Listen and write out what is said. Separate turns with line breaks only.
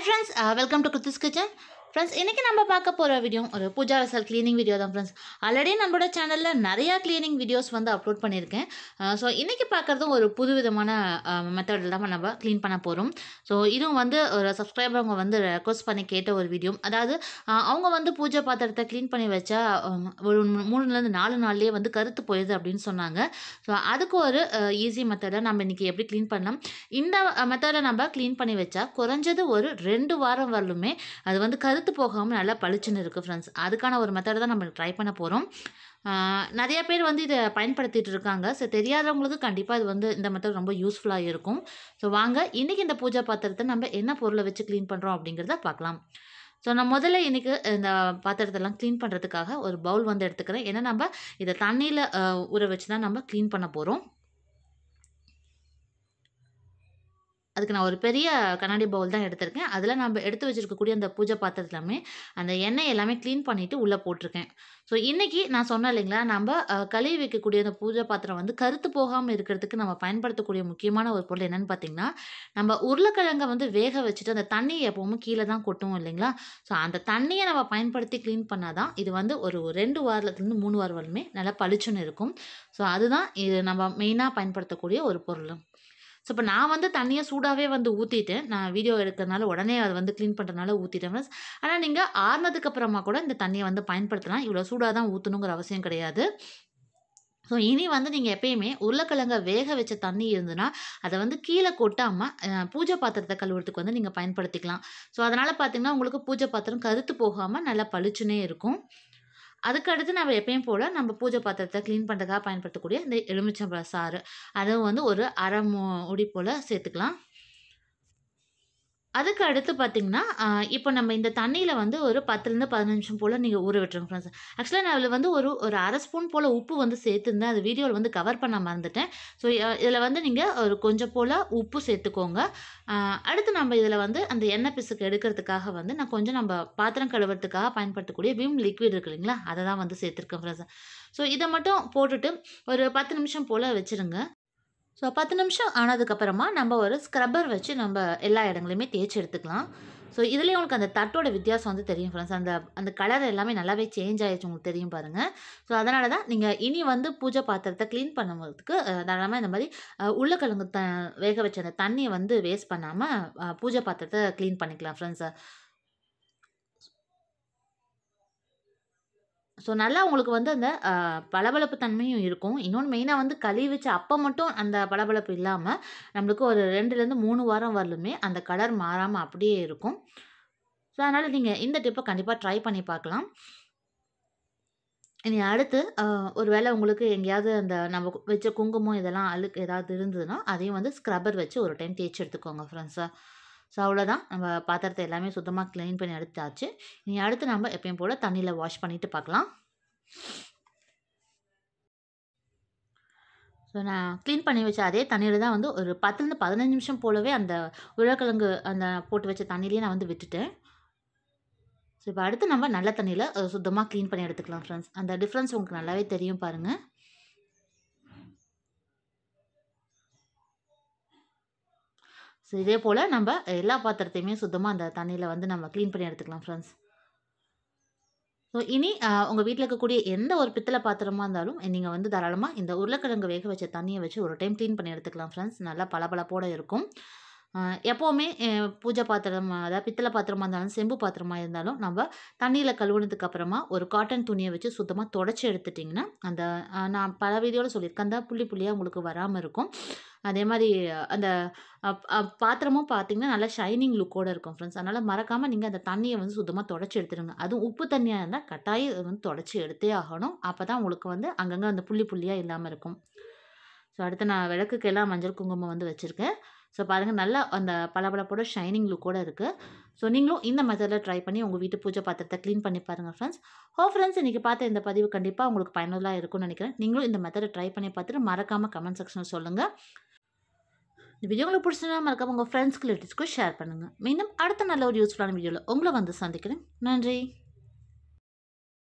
hi friends welcome to Kuthi's kitchen friends இன்றைக்கி நம்ம பார்க்க போகிற வீடியோ ஒரு பூஜா வெசல் க்ளீனிங் வீடியோ தான் ஃப்ரெண்ட்ஸ் ஆல்ரெடி நம்மளோட சேனலில் நிறையா க்ளீனிங் வீடியோஸ் வந்து அப்லோட் பண்ணியிருக்கேன் ஸோ இன்றைக்கி பார்க்குறதும் ஒரு புது விதமான மெத்தடில் தான் நம்ம க்ளீன் பண்ண போகிறோம் ஸோ இதுவும் வந்து ஒரு சப்ஸ்கிரைபர் அவங்க வந்து ரெக்வஸ்ட் பண்ணி கேட்ட ஒரு வீடியோ அதாவது அஹ், அவங்க வந்து பூஜை பாத்திரத்தை க்ளீன் பண்ணி வச்சா அஹ், ஒரு மூணுலேருந்து நாலு நாள்லேயே வந்து கருத்து போயிடுது அப்படின்னு சொன்னாங்க ஸோ அதுக்கு ஒரு ஈஸி மெத்தடை நம்ம இன்றைக்கி எப்படி க்ளீன் பண்ணலாம் இந்த மெத்தடை நம்ம க்ளீன் பண்ணி வச்சா குறைஞ்சது ஒரு ரெண்டு வாரம் வரலுமே அது வந்து கருத்து போகாமல் நல்லா பளிச்சுன்னு இருக்குது ஃப்ரெண்ட்ஸ் அதுக்கான ஒரு மெத்தடை தான் நம்ம ட்ரை பண்ண போகிறோம் நிறைய பேர் வந்து இதை பயன்படுத்திட்டு இருக்காங்க ஸோ தெரியாதவங்களுக்கு கண்டிப்பாக இது வந்து இந்த மெத்தட் ரொம்ப யூஸ்ஃபுல்லாக இருக்கும் ஸோ வாங்க இன்றைக்கி இந்த பூஜை பாத்திரத்தை நம்ம என்ன பொருளை வச்சு க்ளீன் பண்ணுறோம் அப்படிங்கிறத பார்க்கலாம் ஸோ நான் முதல்ல இன்றைக்கி இந்த பாத்திரத்தெல்லாம் க்ளீன் பண்ணுறதுக்காக ஒரு பவுல் வந்து எடுத்துக்கிறேன் ஏன்னா நம்ம இதை தண்ணியில் ஊற வச்சு தான் நம்ம க்ளீன் பண்ண போகிறோம் அதுக்கு நான் ஒரு பெரிய கண்ணாடி பவுல் தான் எடுத்திருக்கேன் அதில் நம்ம எடுத்து வச்சிருக்கக்கூடிய அந்த பூஜை பாத்திரத்துலாமே அந்த எண்ணெய் எல்லாமே க்ளீன் பண்ணிவிட்டு உள்ளே போட்டிருக்கேன் ஸோ இன்றைக்கி நான் சொன்னேன் இல்லைங்களா நம்ம அஹ், கழுவி வைக்கக்கூடிய அந்த பூஜை பாத்திரம் வந்து கருத்து போகாமல் இருக்கிறதுக்கு நம்ம பயன்படுத்தக்கூடிய முக்கியமான ஒரு பொருள் என்னென்னு பார்த்தீங்கன்னா நம்ம உருளைக்கிழங்கை வந்து வேக வச்சுட்டு அந்த தண்ணி எப்பவுமே கீழே தான் கொட்டும் இல்லைங்களா ஸோ அந்த தண்ணியை நம்ம பயன்படுத்தி க்ளீன் பண்ணால் தான் இது வந்து ஒரு ரெண்டு வாரத்துலேருந்து மூணு வாரம் வரலுமே நல்லா பளிச்சுன்னு இருக்கும் ஸோ அதுதான் இது நம்ம மெயினாக பயன்படுத்தக்கூடிய ஒரு பொருள் ஸோ இப்போ நான் வந்து தண்ணியை சூடாகவே வந்து ஊற்றிட்டேன் நான் வீடியோ எடுக்கிறதுனால உடனே அதை வந்து க்ளீன் பண்ணுறதுனால ஊற்றிட்டேன் ஃப்ரெண்ட்ஸ் ஆனால் நீங்கள் ஆறுனதுக்கு அப்புறமா கூட இந்த தண்ணியை வந்து பயன்படுத்தலாம் இவ்வளோ சூடாக தான் ஊற்றணுங்கிற அவசியம் கிடையாது ஸோ இனி வந்து நீங்கள் எப்பயுமே உருளைக்கிழங்க வேக வச்ச தண்ணி இருந்துன்னா அதை வந்து கீழே கொட்டாமல் பூஜை பாத்திரத்தை கழுவுறதுக்கு வந்து நீங்கள் பயன்படுத்திக்கலாம் ஸோ அதனால் பார்த்தீங்கன்னா உங்களுக்கு பூஜை பாத்திரம் கருத்து போகாமல் நல்லா பளிச்சுனே இருக்கும் அதுக்கு அடுத்து நம்ம எப்பயும் போல் நம்ம பூஜை பாத்திரத்தை க்ளீன் பண்ணுறதுக்காக பயன்படுத்தக்கூடிய இந்த எலுமிச்சம்பழ சாறு அதுவும் வந்து ஒரு அரை மூடி போல் சேர்த்துக்கலாம் அதுக்கு அடுத்து பார்த்தீங்கன்னா இப்போ நம்ம இந்த தண்ணியில் வந்து ஒரு பத்துலேருந்து பதினஞ்சு நிமிஷம் போல் நீங்கள் ஊற விட்டுருங்க ஃப்ரெண்ட்ஸ் ஆக்சுவலாக நான் அதில் வந்து ஒரு ஒரு அரை ஸ்பூன் போல் உப்பு வந்து சேர்த்துருந்தேன் அது வீடியோவில் வந்து கவர் பண்ண மறந்துட்டேன் ஸோ இதில் வந்து நீங்கள் ஒரு கொஞ்சம் போல் உப்பு சேர்த்துக்கோங்க ஆஹ் அடுத்து நம்ம இதில் வந்து அந்த எண்ணெய் பிசுக்கு எடுக்கிறதுக்காக வந்து நான் கொஞ்சம் நம்ம பாத்திரம் கழுவுறதுக்காக பயன்படுத்தக்கூடிய விம் லிக்விட் இருக்கு இல்லைங்களா அதை தான் வந்து சேர்த்துருக்கேன் ஃப்ரெண்ட்ஸ் ஸோ இதை மட்டும் போட்டுட்டு ஒரு பத்து நிமிஷம் போல் வச்சுருங்க ஸோ பத்து நிமிஷம் ஆனதுக்கப்புறமா நம்ம ஒரு ஸ்க்ரப்பர் வச்சு நம்ம எல்லா இடங்களையுமே தேய்ச்சி எடுத்துக்கலாம் ஸோ இதுலேயும் உங்களுக்கு அந்த தட்டோட வித்தியாசம் வந்து தெரியும் ஃப்ரெண்ட்ஸ் அந்த அந்த கலர் எல்லாமே நல்லாவே சேஞ்ச் ஆயிடுச்சு உங்களுக்கு தெரியும் பாருங்கள் ஸோ அதனால தான் நீங்கள் இனி வந்து பூஜை பாத்திரத்தை க்ளீன் பண்ணும்போதுக்கு அஹ், தாராளமாக இந்த மாதிரி அஹ், உருளைக்கிழங்கு த வேக வச்ச அந்த தண்ணியை வந்து வேஸ்ட் பண்ணாமல் பூஜை பாத்திரத்தை க்ளீன் பண்ணிக்கலாம் ஃப்ரெண்ட்ஸ் ஸோ நல்லா உங்களுக்கு வந்து அந்த அஹ், பளபளப்பு தன்மையும் இருக்கும் இன்னொன்று மெயினாக வந்து கழுவி வச்ச அப்போ மட்டும் அந்த பளபளப்பு இல்லாமல் நம்மளுக்கு ஒரு ரெண்டுலேருந்து மூணு வாரம் வரலுமே அந்த கலர் மாறாமல் அப்படியே இருக்கும் ஸோ அதனால் நீங்கள் இந்த டிப்பை கண்டிப்பாக ட்ரை பண்ணி பார்க்கலாம் இனி அடுத்து அஹ், ஒரு வேளை உங்களுக்கு எங்கேயாவது அந்த நம்ம கு- வச்ச குங்குமம் இதெல்லாம் அழுக்கு ஏதாவது இருந்ததுன்னா அதையும் வந்து ஸ்க்ரப்பர் வச்சு ஒரு டைம் தேய்ச்சி எடுத்துக்கோங்க ஃப்ரெண்ட்ஸாக ஸோ அவ்வளோதான் நம்ம பாத்திரத்தை எல்லாமே சுத்தமாக க்ளீன் பண்ணி எடுத்தாச்சு இனி அடுத்து நம்ம எப்பயும் போல் தண்ணியில் வாஷ் பண்ணிவிட்டு பார்க்கலாம் ஸோ நான் க்ளீன் பண்ணி வச்ச அதே தண்ணியில் தான் வந்து ஒரு பத்துலேருந்து பதினஞ்சு நிமிஷம் போலவே அந்த உருளைக்கிழங்கு அந்த போட்டு வச்ச தண்ணியிலேயே நான் வந்து விட்டுட்டேன் ஸோ இப்போ அடுத்து நம்ம நல்ல தண்ணியில் சுத்தமாக க்ளீன் பண்ணி எடுத்துக்கலாம் ஃப்ரெண்ட்ஸ் அந்த டிஃப்ரென்ஸ் உங்களுக்கு நல்லாவே தெரியும் பாருங்கள் ஸோ இதே போல் நம்ம எல்லா பாத்திரத்தையுமே சுத்தமாக அந்த தண்ணியில் வந்து நம்ம க்ளீன் பண்ணி எடுத்துக்கலாம் ஃப்ரெண்ட்ஸ் ஸோ இனி உங்கள் வீட்டில் இருக்கக்கூடிய எந்த ஒரு பித்தளை பாத்திரமா இருந்தாலும் நீங்கள் வந்து தாராளமாக இந்த உருளைக்கிழங்கு வேக வச்ச தண்ணியை வச்சு ஒரு டைம் க்ளீன் பண்ணி எடுத்துக்கலாம் ஃப்ரெண்ட்ஸ் நல்லா பளபளப்போட இருக்கும் அஹ், எப்போவுமே அஹ், பூஜை பாத்திரம் அதாவது பித்தளை பாத்திரமா இருந்தாலும் செம்பு பாத்திரமா இருந்தாலும் நம்ம தண்ணியில் கழுவுனதுக்கு அப்புறமா ஒரு காட்டன் துணியை வச்சு சுத்தமாக தொடச்சி எடுத்துட்டிங்கன்னா அந்த அஹ், நான் பல வீடியோவில் சொல்லியிருக்கேன் அந்த புள்ளி புள்ளியாக உங்களுக்கு வராமல் இருக்கும் அதே மாதிரி அஹ், அந்த அப்- அப் பாத்திரமும் பார்த்தீங்கன்னா நல்லா ஷைனிங் லுக்கோட இருக்கும் ஃப்ரெண்ட்ஸ் அதனால் மறக்காமல் நீங்கள் அந்த தண்ணியை வந்து சுத்தமாக தொடச்சி எடுத்துருங்க அதுவும் உப்பு தண்ணியாக இருந்தால் கட்டாயம் இதை வந்து தொடச்சி எடுத்தே ஆகணும் அப்போ தான் உங்களுக்கு வந்து அங்கங்கே அந்த புள்ளி புள்ளியாக இல்லாமல் இருக்கும் ஸோ அடுத்து நான் விளக்குக்கு எல்லாம் மஞ்சள் குங்குமம் வந்து வச்சுருக்கேன் ஸோ பாருங்கள் நல்லா அந்த பளபளப்போட ஷைனிங் லுக்கோட இருக்குது ஸோ நீங்களும் இந்த மெத்தடில் ட்ரை பண்ணி உங்கள் வீட்டு பூஜை பாத்திரத்தை க்ளீன் பண்ணி பாருங்கள் ஃப்ரெண்ட்ஸ் ஹோ ஃப்ரெண்ட்ஸ் இன்றைக்கி பார்த்த இந்த பதிவு கண்டிப்பாக உங்களுக்கு பயனுள்ளதாக இருக்கும்னு நினைக்கிறேன் நீங்களும் இந்த மெத்தடை ட்ரை பண்ணி பார்த்துட்டு மறக்காமல் கமெண்ட் செக்ஷனில் சொல்லுங்கள் இந்த வீடியோ உங்களுக்கு பிடிச்சதுனா மறக்காம உங்கள் ஃப்ரெண்ட்ஸ்க்கு ரிலேட்டிவ்ஸ்க்கு ஷேர் பண்ணுங்கள் மீண்டும் அடுத்த நல்ல ஒரு யூஸ்ஃபுல்லான வீடியோவில் உங்களை வந்து சந்திக்கிறேன் நன்றி